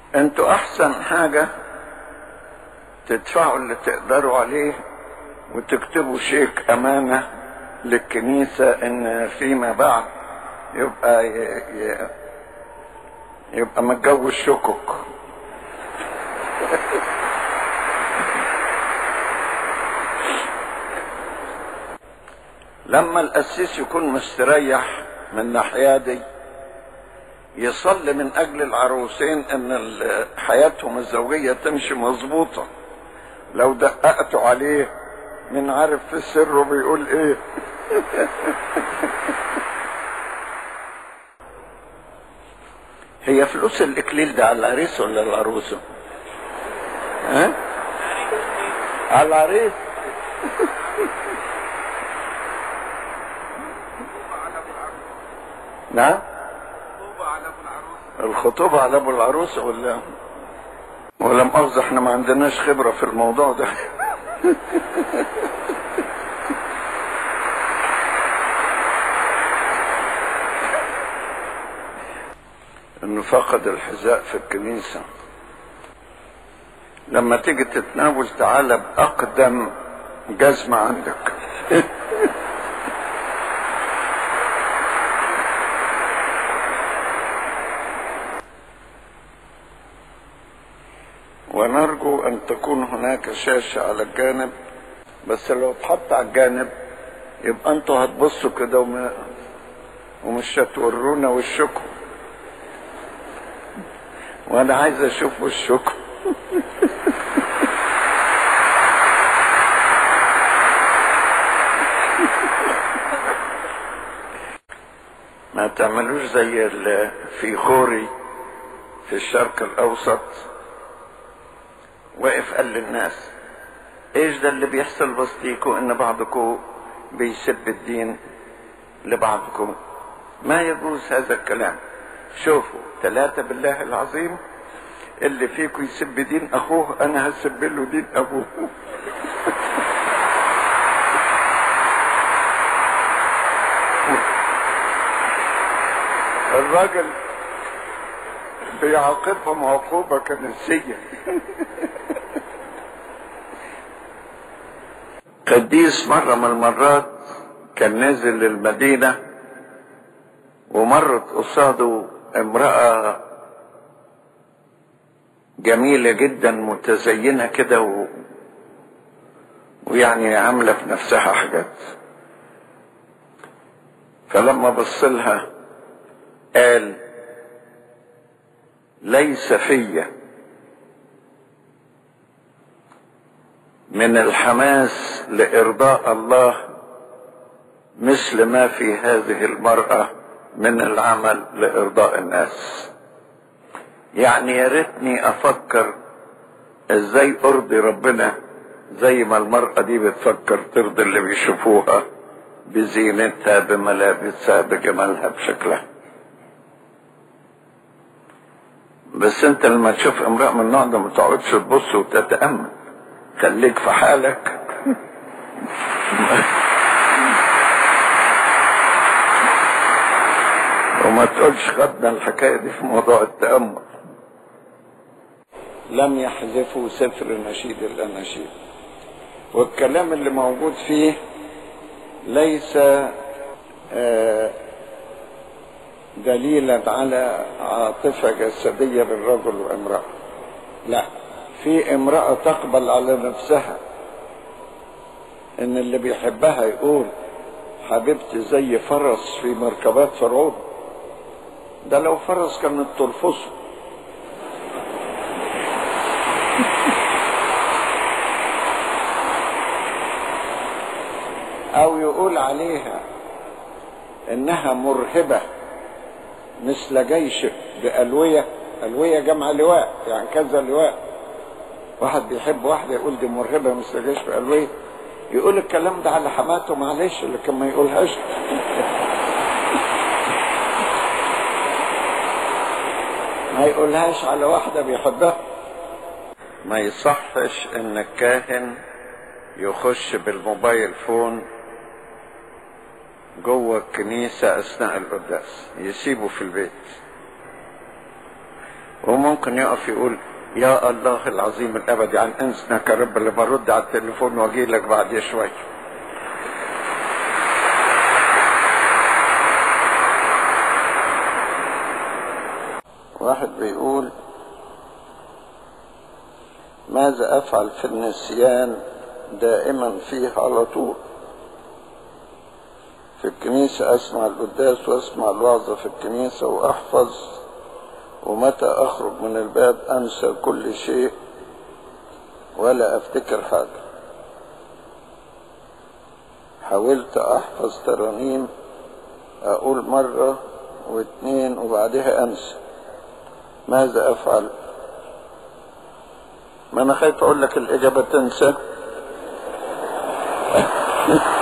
انتوا احسن حاجة تدفعوا اللي تقدروا عليه وتكتبوا شيك امانة للكنيسة ان فيما بعد يبقى ي... ي... يبقى متجوز شكك لما القسيس يكون مستريح من الناحية دي يصلي من اجل العروسين ان ال- حياتهم الزوجية تمشي مظبوطة لو دققتوا عليه من عارف في سره بيقول ايه هي فلوس الاكليل ده على العريس ولا العروسه ها على العريس نعم الخطوبة على ابو العروس ولا ولا مؤاخذة احنا ما عندناش خبرة في الموضوع ده انه فقد الحذاء في الكنيسة لما تيجي تتناول تعالى بأقدم جزمة عندك ونرجو أن تكون هناك شاشة على الجانب بس لو اتحط على الجانب يبقى انتوا هتبصوا كده وما ومش هتورونا وشكم وانا عايز اشوف وشكم ما تعملوش زي ال- في خوري في الشرق الاوسط وقف قال للناس ايش ده اللي بيحصل وسطيكوا ان بعضكم بيسب الدين لبعضكم ما يجوز هذا الكلام شوفوا ثلاثة بالله العظيم اللي فيكم يسب دين اخوه انا هسب له دين ابوه الراجل بيعاقبهم عقوبة كنسية قديس مرة من المرات كان نازل للمدينة ومرت قصاده امرأة جميلة جدا متزينة كده و... ويعني عاملة في نفسها حاجات فلما بص لها قال ليس في من الحماس لإرضاء الله مثل ما في هذه المرأة من العمل لإرضاء الناس يعني يا ريتني أفكر إزاي أرضي ربنا زي ما المرأة دي بتفكر ترضي اللي بيشوفوها بزينتها بملابسها بجمالها بشكلها بس انت لما تشوف امرأة من النوع ده ما تقعدش تبص وتتأمل خليك في حالك وما تقولش خدنا الحكاية دي في موضوع التأمل لم يحذفوا سفر نشيد الأناشيد والكلام اللي موجود فيه ليس آه، دليلا على عاطفة جسدية للرجل والامرأة لا في امرأة تقبل على نفسها ان اللي بيحبها يقول حبيبتي زي فرس في مركبات فرعون ده لو فرس كانت ترفصه او يقول عليها انها مرهبة مثل جيش بألوية ألوية جمع لواء يعني كذا لواء واحد بيحب واحدة يقول دي مرهبة مثل جيش بألوية يقول الكلام ده على حماته معلش لكن ما يقولهاش ما يقولهاش على واحدة بيحبها ما يصحش ان الكاهن يخش بالموبايل فون جوه الكنيسة أثناء القداس يسيبه في البيت وممكن يقف يقول يا الله العظيم الابدي عن انسنك يا رب اللي برد على التليفون واجي لك بعد شويه واحد بيقول ماذا افعل في النسيان دائما فيه على طول في الكنيسة اسمع القداس واسمع الوعظة في الكنيسة واحفظ ومتى اخرج من الباب انسى كل شيء ولا افتكر حاجة حاولت احفظ ترانيم اقول مرة واثنين وبعدها انسى ماذا افعل ما انا خايف اقول لك الاجابة تنسى